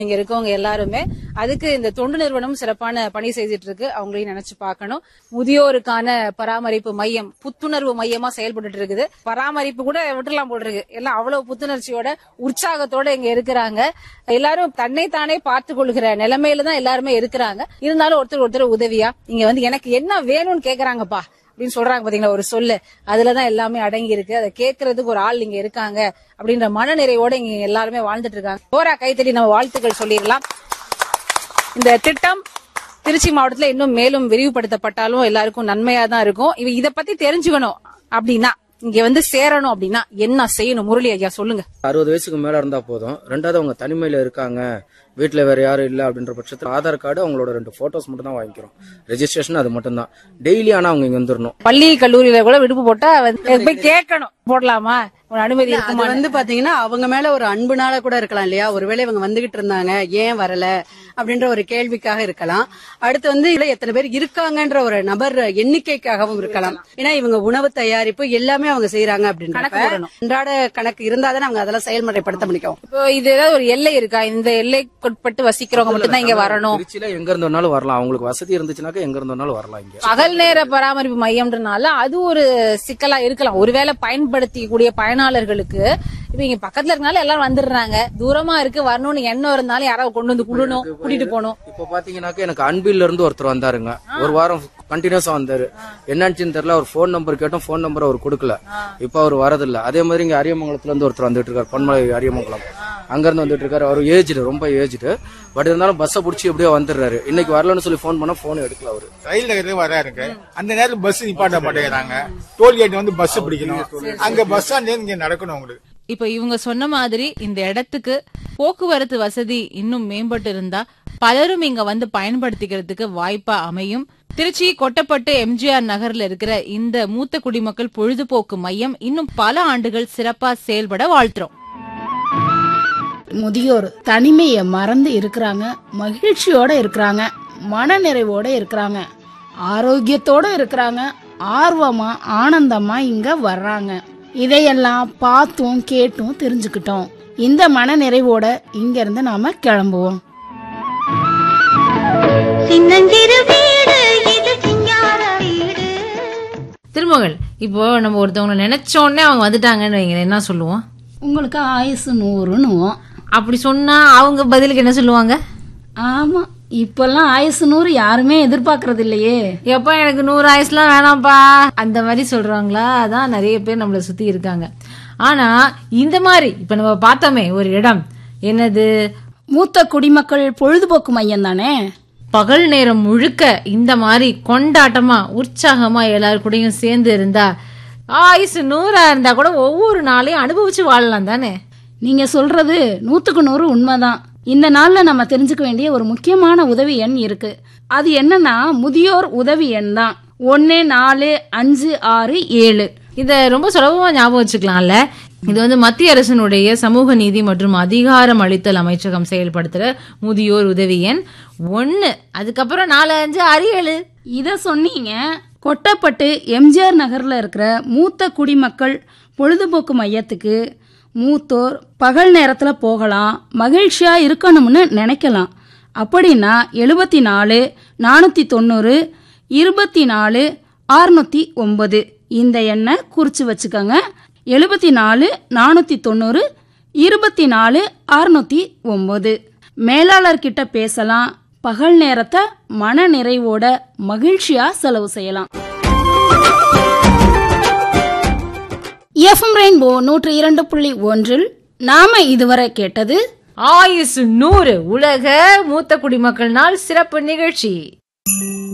இங்க இருக்கவங்க எல்லாருமே அதுக்கு இந்த தொண்டு நிறுவனம் சிறப்பான பணி செய்துட்டு இருக்கு அவங்களையும் நினைச்சு பார்க்கணும் முதியோருக்கான பராமரிப்பு மையம் புத்துணர்வு மையமா செயல்பட்டு இருக்குது பராமரிப்பு கூட விட்டுலாம் போல் இருக்கு எல்லாம் அவ்வளவு புத்துணர்ச்சியோட உற்சாகத்தோட இங்க இருக்கிறாங்க எல்லாரும் தன்னை தானே பார்த்து கொள்கிற நிலைமையில தான் எல்லாருமே இருக்கிறாங்க இருந்தாலும் ஒருத்தர் ஒருத்தர் உதவியா இங்க வந்து எனக்கு என்ன வேணும்னு கேக்குறாங்கப்பா அப்படின்னு சொல்றாங்க பாத்தீங்களா ஒரு சொல்லு அதுலதான் எல்லாமே அடங்கி இருக்கு அதை கேட்கறதுக்கு ஒரு ஆள் இங்க இருக்காங்க அப்படின்ற மனநிறைவோட இங்க எல்லாருமே வாழ்ந்துட்டு இருக்காங்க போரா கைத்தடி நம்ம வாழ்த்துக்கள் சொல்லிடலாம் இந்த திட்டம் திருச்சி மாவட்டத்துல இன்னும் மேலும் விரிவுபடுத்தப்பட்டாலும் எல்லாருக்கும் நன்மையா தான் இருக்கும் இவ இத பத்தி தெரிஞ்சுக்கணும் அப்படின்னா இங்க வந்து சேரணும் அப்படின்னா என்ன செய்யணும் முரளி ஐயா சொல்லுங்க அறுபது வயசுக்கு மேல இருந்தா போதும் ரெண்டாவது அவங்க தனிமையில இருக்காங்க வீட்டுல வேற யாரும் இல்ல அப்படின்ற பட்சத்தில் ஆதார் கார்டு அவங்களோட ரெண்டு போட்டோஸ் மட்டும் தான் வாங்கிக்கிறோம் ரெஜிஸ்ட்ரேஷன் அது மட்டும் தான் டெய்லி ஆனா அவங்க இங்க வந்துடணும் பள்ளி கல்லூரியில கூட விடுப்பு போட்டா வந்து போய் கேட்கணும் போடலாமா உன் அனுமதி அது இருக்குமா வந்து பாத்தீங்கன்னா அவங்க மேல ஒரு அன்புனால கூட இருக்கலாம் இல்லையா ஒருவேளை இவங்க வந்துகிட்டு இருந்தாங்க ஏன் வரல அப்படின்ற ஒரு கேள்விக்காக இருக்கலாம் அடுத்து வந்து இதுல எத்தனை பேர் இருக்காங்கன்ற ஒரு நபர் எண்ணிக்கைக்காகவும் இருக்கலாம் ஏன்னா இவங்க உணவு தயாரிப்பு எல்லாமே அவங்க செய்யறாங்க கணக்கு அப்படின்ற போடணும். அன்றாட கணக்கு இருந்தாதானே அவங்க அதெல்லாம் செயல்முறைப்படுத்த முடியும் இப்போ இது ஏதாவது ஒரு எல்லை இருக்கா இந்த எல்லைக்குட்பட்டு வசிக்கிறவங்க மட்டும் தான் இங்க வரணும் திருச்சியில எங்க இருந்து வேணாலும் வரலாம் அவங்களுக்கு வசதி இருந்துச்சுனாக்கா எங்க இருந்து வேணாலும் வரலாம் இங்க பகல் நேர பராமரிப்பு மையம்ன்றனால அது ஒரு சிக்கலா இருக்கலாம் ஒருவேளை பயன்படுத்திக்கூடிய பயனாளர்களுக்கு இப்ப இங்க பக்கத்துல இருக்கனால எல்லாரும் வந்துடுறாங்க தூரமா இருக்கு வரணும்னு எண்ணம் இருந்தாலும் யாராவது கொண்டு வந்து குடணும் கூட்டிட்டு போகணும் இப்போ பாத்தீங்கன்னாக்கா எனக்கு அன்பில்ல இருந்து ஒருத்தர் வந்தாருங்க ஒரு வாரம் கண்டினியூஸா வந்தாரு என்னன்னு தெரியல அவர் ஃபோன் நம்பர் கேட்டோம் ஃபோன் நம்பர் அவர் கொடுக்கல இப்போ அவர் வரதில்ல அதே மாதிரி இங்க அரியமங்கலத்துல இருந்து ஒருத்தர் வந்துட்டு இருக்காரு பொன்மலை அரியமங்கலம் அங்க இருந்து வந்துட்டு இருக்காரு அவர் ஏஜ்டு ரொம்ப ஏஜ்டு பட் இருந்தாலும் பஸ்ஸை பிடிச்சி எப்படியோ வந்துடுறாரு இன்னைக்கு வரலன்னு சொல்லி ஃபோன் பண்ணா ஃபோன் எடுக்கல அவரு ரயில் நகரத்துக்கு வராருங்க அந்த நேரத்துல பஸ் நிப்பாட்ட மாட்டேங்கிறாங்க டோல்கேட் வந்து பஸ் பிடிக்கணும் அங்க பஸ் ஸ்டாண்ட்ல இங்க நடக்கணும் உங்களுக்கு இப்ப இவங்க சொன்ன மாதிரி இந்த இடத்துக்கு போக்குவரத்து வசதி இன்னும் மேம்பட்டு இருந்தா பலரும் இங்க வந்து பயன்படுத்திக்கிறதுக்கு வாய்ப்பா அமையும் திருச்சி கொட்டப்பட்டு எம்ஜிஆர் நகர்ல இருக்கிற இந்த மூத்த குடிமக்கள் பொழுதுபோக்கு மையம் இன்னும் பல ஆண்டுகள் சிறப்பா செயல்பட வாழ்த்துறோம் முதியோர் தனிமையை மறந்து இருக்கிறாங்க மகிழ்ச்சியோட இருக்கிறாங்க மனநிறைவோட இருக்கிறாங்க ஆரோக்கியத்தோட இருக்கிறாங்க ஆர்வமா ஆனந்தமா இங்க வர்றாங்க இதையெல்லாம் பார்த்தும் கேட்டும் தெரிஞ்சுக்கிட்டோம் இந்த மனநிறைவோட இங்க இருந்து நாம கிளம்புவோம் சின்னஞ்சிறு வீடு இது சிங்கார வீடு திருமகள் இப்போ நம்ம ஒருத்தவங்களை நினைச்ச உடனே அவங்க வந்துட்டாங்கன்னு வைங்களேன் என்ன சொல்லுவோம் உங்களுக்கு ஆயுசு நூறுன்னுவோம் அப்படி சொன்னா அவங்க பதிலுக்கு என்ன சொல்லுவாங்க ஆமா இப்பெல்லாம் ஆயுசு நூறு யாருமே எதிர்பார்க்கறது இல்லையே எப்பா எனக்கு நூறு ஆயுசுலாம் வேணாம்ப்பா அந்த மாதிரி சொல்றாங்களா அதான் நிறைய பேர் நம்மளை சுத்தி இருக்காங்க ஆனா இந்த மாதிரி இப்ப நம்ம பார்த்தோமே ஒரு இடம் என்னது மூத்த குடிமக்கள் பொழுதுபோக்கு மையம் தானே பகல் நேரம் முழுக்க இந்த மாதிரி கொண்டாட்டமா உற்சாகமா எல்லாரும் கூடயும் சேர்ந்து இருந்தா ஆயுசு நூறா இருந்தா கூட ஒவ்வொரு நாளையும் அனுபவிச்சு வாழலாம் தானே நீங்க சொல்றது நூத்துக்கு நூறு உண்மைதான் இந்த நாள்ல நம்ம தெரிஞ்சுக்க வேண்டிய ஒரு முக்கியமான உதவி எண் இருக்கு அது என்னன்னா முதியோர் உதவி எண் தான் ஒன்னு நாலு அஞ்சு ஆறு ஏழு இத ரொம்ப சுலபமா ஞாபகம் வச்சுக்கலாம்ல இது வந்து மத்திய அரசினுடைய சமூக நீதி மற்றும் அதிகாரம் அளித்தல் அமைச்சகம் செயல்படுத்துற முதியோர் உதவி எண் ஒன்னு அதுக்கப்புறம் நாலு அஞ்சு ஆறு ஏழு இத சொன்னீங்க கொட்டப்பட்டு எம்ஜிஆர் நகர்ல இருக்கிற மூத்த குடிமக்கள் பொழுதுபோக்கு மையத்துக்கு மூத்தோர் பகல் நேரத்துல போகலாம் மகிழ்ச்சியா இருக்கணும்னு நினைக்கலாம் அப்படின்னா எழுபத்தி நாலு நானூத்தி தொண்ணூறு இருபத்தி நாலு அறுநூத்தி ஒன்பது இந்த எண்ணை குறிச்சு வச்சுக்கோங்க எழுபத்தி நாலு நானூத்தி தொண்ணூறு இருபத்தி நாலு அறுநூத்தி ஒன்பது மேலாளர் கிட்ட பேசலாம் பகல் நேரத்தை மன நிறைவோட மகிழ்ச்சியா செலவு செய்யலாம் எஃப்எம் ரெயின்போ நூற்று இரண்டு புள்ளி ஒன்றில் நாம இதுவரை கேட்டது ஆயுசு நூறு உலக மூத்த குடிமக்கள் நாள் சிறப்பு நிகழ்ச்சி